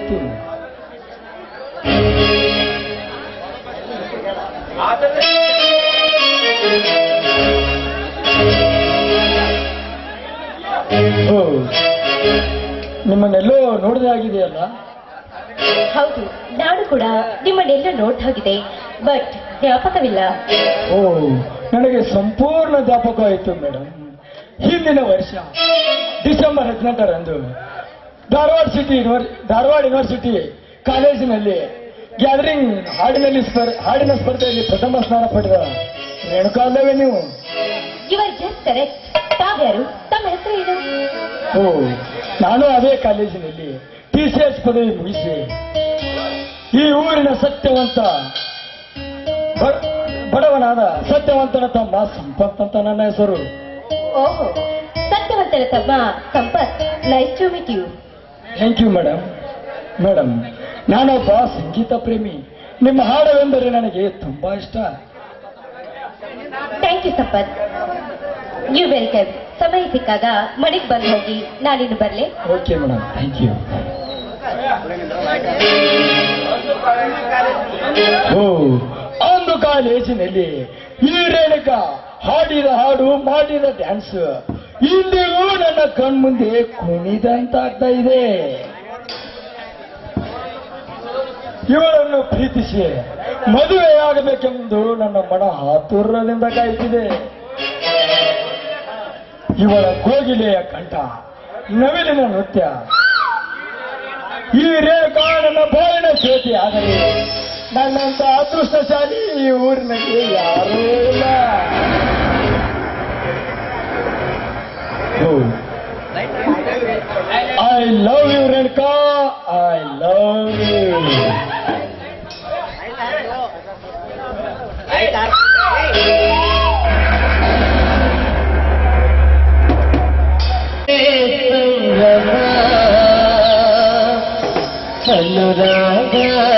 ಆಯಿತು ಓ ನಿಮ್ಮನ್ನೆಲ್ಲೋ ನೋಡಿದಾಗಿದೆಯಲ್ಲ ಹೌದು ನಾನು ಕೂಡ ನಿಮ್ಮನ್ನೆಲ್ಲ ನೋಡ್ದಾಗಿದೆ ಬಟ್ ಜ್ಞಾಪಕವಿಲ್ಲ ಓ ನನಗೆ ಸಂಪೂರ್ಣ ಜ್ಞಾಪಕ ಆಯಿತು ಮೇಡಮ್ ಹಿಂದಿನ ವರ್ಷ ಡಿಸೆಂಬರ್ ಹದಿನೆಂಟರಂದು ಧಾರವಾಡ ಸಿಟಿ ಯೂನಿವರ್ ಧಾರವಾಡ ಯೂನಿವರ್ಸಿಟಿ ಕಾಲೇಜಿನಲ್ಲಿ ಗ್ಯಾದರಿಂಗ್ ಹಾಡಿನಲ್ಲಿ ಸ್ಪರ್ ಹಾಡಿನ ಸ್ಪರ್ಧೆಯಲ್ಲಿ ಪ್ರಥಮ ಸ್ಥಾನ ಪಡೆದ ರೇಣುಕಾ ಅಲ್ಲವೇ ನೀವು ಯು ಆರ್ ಜಸ್ಟ್ ಕರೆಕ್ಟ್ ತಾವ್ಯಾರು ತಮ್ಮ ಹೆಸರು ಏನು ಓ ನಾನು ಅದೇ ಕಾಲೇಜಿನಲ್ಲಿ ಟಿ ಸಿ ಎಸ್ ಪದವಿ ಮುಗಿಸಿ ಈ ಊರಿನ ಸತ್ಯವಂತ ಬ- ಬಡವನಾದ ಸತ್ಯವಂತನ ತಮ್ಮ ಸಂಪತ್ ಅಂತ ನನ್ನ ಹೆಸರು ಓಹೋ ಸತ್ಯವಂತರ ತಮ್ಮ Sampath nice to meet you thank you madam madam ನಾನೊಬ್ಬ ಸಂಗೀತ ಪ್ರೇಮಿ ನಿಮ್ಮ ಹಾಡವೆಂದರೆ ನನಗೆ ತುಂಬಾ ಇಷ್ಟ thank you Sampath you welcome ಸಮಯ ಸಿಕ್ಕಾಗ ಮನೆಗೆ ಬಂದು ಹೋಗಿ ನಾನಿನ್ನು ಬರ್ಲೆ ಓಕೆ ಮೇಡಮ್ ಥ್ಯಾಂಕ್ ಯು ಓ ಒಂದು ಕಾಲೇಜಿನಲ್ಲಿ ಈ ರೇಣುಕ ಹಾಡಿದ ಹಾಡು ಮಾಡಿದ ಡ್ಯಾನ್ಸ್ ಇಂದಿಗೂ ನನ್ನ ಕಣ್ಮುಂದೆ ಕುಣಿದಂತ ಆಗ್ತಾ ಇದೆ ಇವಳನ್ನು ಪ್ರೀತಿಸಿ ಮದುವೆಯಾಗಬೇಕೆಂದು ನನ್ನ ಮನ ಆತುರದಿಂದ ಕಾಯುತ್ತಿದೆ ಇವಳ ಕೋಗಿಲೆಯ ಕಂಠ ನವಿಲಿನ ನೃತ್ಯ ಈ ರೇಖಾ ನನ್ನ ಬಾಳಿನ ಜ್ಯೋತಿ ಆದರೆ ನನ್ನಂತ ಅದೃಷ್ಟಶಾಲಿ ಈ ಊರಿನಲ್ಲಿ ಯಾರೂ ಇಲ್ಲ I love you Renuka I love you Anurag